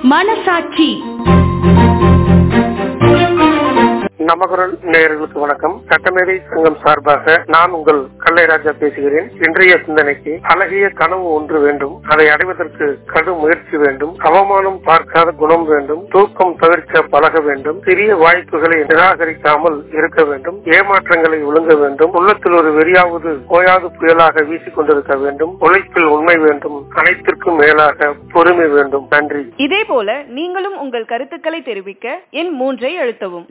மனசாட்சி நமகுரல் நேயர்களுக்கு வணக்கம் சட்டமேதை சங்கம் சார்பாக நான் உங்கள் கல்லைராஜா பேசுகிறேன் இன்றைய சிந்தனைக்கு அழகிய கனவு ஒன்று வேண்டும் அதை அடைவதற்கு கடும் முயற்சி வேண்டும் அவமானம் பார்க்காத குணம் வேண்டும் தூக்கம் தவிர்க்க பழக வேண்டும் சிறிய வாய்ப்புகளை நிராகரிக்காமல் இருக்க வேண்டும் ஏமாற்றங்களை ஒழுங்க வேண்டும் உள்ளத்தில் ஒரு வெறியாவது ஓயாது புயலாக வீசிக் கொண்டிருக்க வேண்டும் உழைப்பில் உண்மை வேண்டும் அனைத்திற்கும் மேலாக பொறுமை வேண்டும் நன்றி இதேபோல நீங்களும் உங்கள் கருத்துக்களை தெரிவிக்க எண் மூன்றை அழுத்தவும்